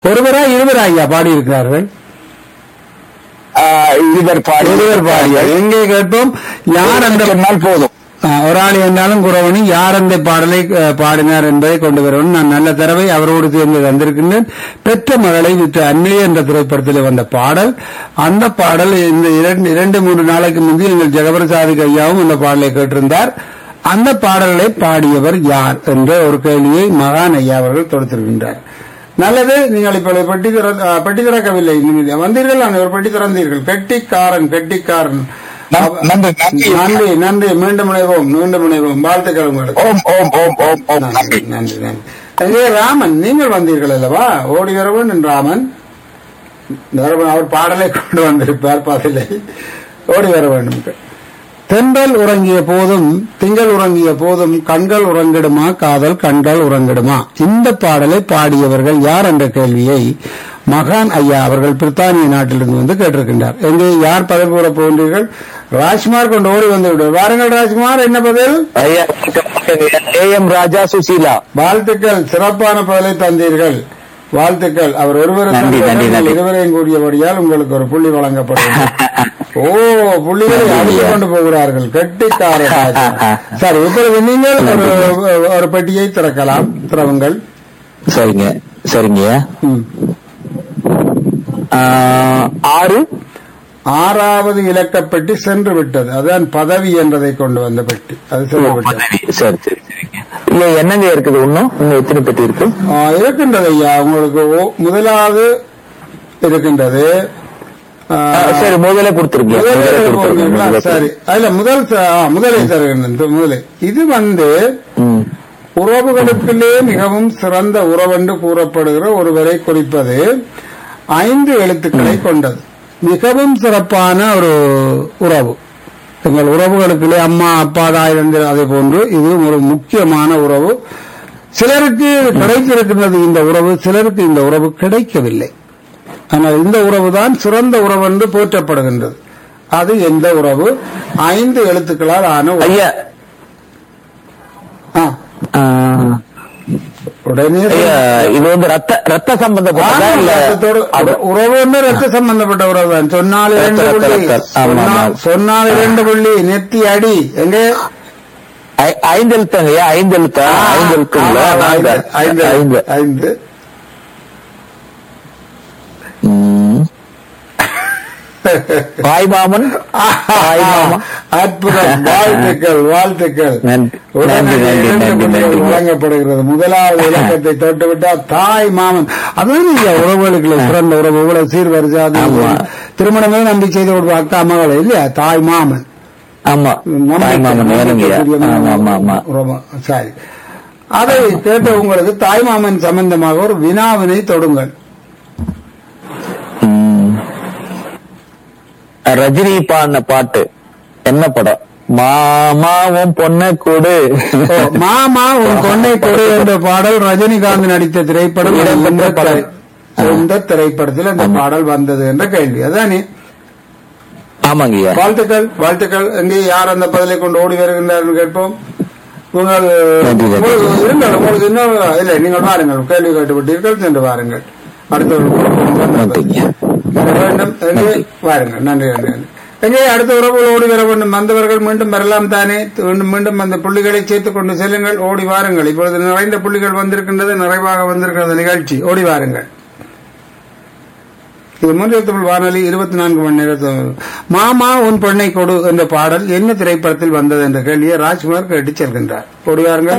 ஒருவரா இருவரா ஐயா பாடியிருக்கிறார்கள் ஆஹ் இருவர் பாடி இருவர் பாடிய எங்கே கேட்போம் யார் அந்த சொன்னால் போதும் ஆ, ஒரு ஆள் என்றாலும் குறவனி யார் அந்த பாடலை அ, பாடினார் என்பதை கொண்டு வரவும் நான் நல்ல தரவை அவரோடு சேர்ந்து வந்திருக்கின்றேன் பெற்ற மகளை விற்ற அன்னை என்ற திரைப்படத்தில் வந்த பாடல் அந்த பாடல் இந்த இரண்டு இரண்டு மூன்று நாளைக்கு முந்தி எங்கள் ஜெகபிரசாதி ஐயாவும் இந்த பாடலை கேட்டிருந்தார் அந்த பாடல்களை பாடியவர் யார் என்ற ஒரு கேள்வியை மகான் ஐயா அவர்கள் தொடுத்திருக்கின்றார் நல்லது நீங்கள் இப்பொழுது பெட்டி திற- அ, பெட்டி திறக்கவில்லை நீங்கள் வந்தீர்கள் நான் ஒரு பெட்டி திறந்தீர்கள் கெட்டிக்காரன் கெட்டிக்காரன் நன்- நன்றி நன்றி நன்றி நன்றி மீண்டும் இணைவோம் மீண்டும் இணைவோம் வாழ்த்துக்கள் உங்களுக்கு ஓம் ஓம் ஓம் ஓம் ஓம் நன்றி நன்றி நன்றி நன்றி எங்கே ராமன் நீங்கள் வந்தீர்கள் அல்லவா ஓடி வர வேண்டும் ராமன் ராமன் அவர் பாடலை கொண்டு வந்திருப்பார் பதிலை ஓடி வர வேண்டும் தென்றல் உறங்கிய போதும் திங்கள் உறங்கிய போதும் கண்கள் உறங்கிடுமா காதல் கண்கள் உறங்கிடுமா இந்த பாடலை பாடியவர்கள் யார் என்ற கேள்வியை மகான் ஐயா அவர்கள் பிரித்தானிய நாட்டிலிருந்து வந்து கேட்டிருக்கின்றார் எங்கே யார் பதில் கூற போகின்றீர்கள் ராஜ்குமார் கொண்டு ஓடி வந்து விடு வாருங்கள் ராஜ்குமார் என்ன பதில் ஐயா ஏ எம் ராஜா சுசீலா வாழ்த்துக்கள் சிறப்பான பதிலை தந்தீர்கள் வாழ்த்துக்கள் அவர் ஒருவருக்கு நன்றி, நன்றி, நன்றி. இருவரையும் கூடிய வழியால் உங்களுக்கு ஒரு புள்ளி வழங்கப்படுகிறது ஓ புள்ளிகளை அடித்துக் கொண்டு போகிறார்கள் கெட்டிக்காரர் ராஜா. சரி இப்பொழுது நீங்கள் ஒரு ஒரு பெட்டியை திறக்கலாம் திறவுங்கள் சரிங்க சரிங்க ம். ஆஹ், ஆறு ஆறாவது இலக்க பெட்டி சென்று விட்டது அதுதான் பதவி என்பதை கொண்டு வந்த பெட்டி அது சென்று விட்டது சரி சரி சரிங்க இல்ல என்னங்க இருக்குது இன்னும் இன்னும் எத்தனை பெட்டி இருக்கு ஆ, இருக்கின்றது ஐயா உங்களுக்கு ஓ- முதலாவது இருக்கின்றது ஆ, ஆஹ், சரி முதல்ல கொடுத்துருங்க முதலே முதல்ல போடுறீங்களா? கொடுத்துருங்க சரி அதுல முதல் ச- ஆ, முதலை தருகின்றேன் முதலை இது வந்து ம் உறவுகளுக்குள்ளே மிகவும் சிறந்த உறவென்று கூறப்படுகிற ஒருவரை குறிப்பது ஐந்து எழுத்துக்களை கொண்டது மிகவும் சிறப்பான ஒரு உறவு எங்கள் உறவுகளுக்குள்ளே அம்மா அப்பா தாய் தந்தை அதே போன்று இது ஒரு முக்கியமான உறவு சிலருக்கு கிடைத்திருக்கின்றது இந்த உறவு சிலருக்கு இந்த உறவு கிடைக்கவில்லை ஆனால் இந்த உறவு தான் சிறந்த உறவு என்று போற்றப்படுகின்றது அது எந்த உறவு ஐந்து எழுத்துக்களால் ஆன உறவு. ஐயா ஆ, ஆஹ், உடனே ஐயா இது வந்து ரத்த ரத்த சம்பந்தப்பட்டதா ஆமா, இல்ல ரத்தத்தோடு அது- உறவு வந்து ரத்த சம்பந்தப்பட்ட உறவு தான் சொன்னால் இரண்டு ரத்த, புள்ளி ரத்த, ரத்த. ஆமா, சொன்னா- ஆமா. சொன்னால் இரண்டு புள்ளி நெத்தி அடி எங்க ஐ- ஐந்து எழுத்தாங்க ஐயா ஐந்து எழுத்தா ஐந்து எழுத்துங்களா ஆமா, ஐந்து, ஐந்து ஐந்து ஐந்து ம். தாய் மாமன் தாய் மாமா அற்புதம் வாழ்த்துக்கள் வாழ்த்துக்கள் நன்றி, உடனே நன்றி, நன்றி, இரண்டு நன்றி, புள்ளிகள் நன்றி. வழங்கப்படுகிறது முதலாவது இலக்கத்தை தொட்டுவிட்டால் தாய் மாமன் அதுதான் இல்லையா உறவுகளுக்குள்ள சிறந்த உறவு இவ்வளவு சீர்வரிசாது ஆமா. திருமணமே நம்பி செய்து கொடுப்ப அக்கா மகள் இல்லையா தாய் மாமன் ஆமா தாய் மாமன் வேணுங்க ஐயா. ஆமா ஆமா ஆமா ரொம்ப சரி அதை கேட்ட உங்களுக்கு தாய்மாமன் சம்பந்தமாக ஒரு வினாவினை தொடுங்கள் ம். ரஜினி பாடின பாட்டு என்ன படம் மாமாவும் பொண்ண கொடு ஓ, மாமா உன் கொண்டை கொடு என்ற பாடல் ரஜினிகாந்த் நடித்த திரைப்படம் இடம்பெற்ற இந்த படம். திரை- இந்த திரைப்படத்தில் அந்த பாடல் வந்தது என்ற கேள்வி அதானே ஆமாங்க ஐயா வாழ்த்துக்கள் வாழ்த்துக்கள் எங்கே யார் அந்த பதிலை கொண்டு ஓடி வருகின்றார்கள் கேட்போம் உங்கள் நன்றி, நன்றி. உங்களுக்கு இருங்கள் உங்களுக்கு இன்னும் இல்லை நீங்கள் வாருங்கள் கேள்வி கேட்டுவிட்டீர்கள் சென்று வாருங்கள் அடுத்த ஒரு குழப்பம் நன்றிங்க வர வேண்டும் எங்கே வாருங்கள் நன்றி நன்றி நன்றி. எங்கே அடுத்த உறவுகள் ஓடி வர வேண்டும் வந்தவர்கள் மீண்டும் வரலாம் தானே மீண்டும் மீண்டும் அந்த புள்ளிகளை சேர்த்துக் கொண்டு செல்லுங்கள் ஓடி வாருங்கள் இப்பொழுது நிறைந்த புள்ளிகள் வந்திருக்கின்றது நிறைவாக வந்திருக்கிறது நிகழ்ச்சி ஓடி வாருங்கள் இது மூன்றில் தமிழ் வானொலி இருபத்தி நான்கு மணி நேரத்தில் மாமா உன் பெண்ணை கொடு என்ற பாடல் என்ன திரைப்படத்தில் வந்தது என்ற கேள்வியை ராஜ்குமார் கேட்டுச் செல்கின்றார் ஓடி வாருங்கள்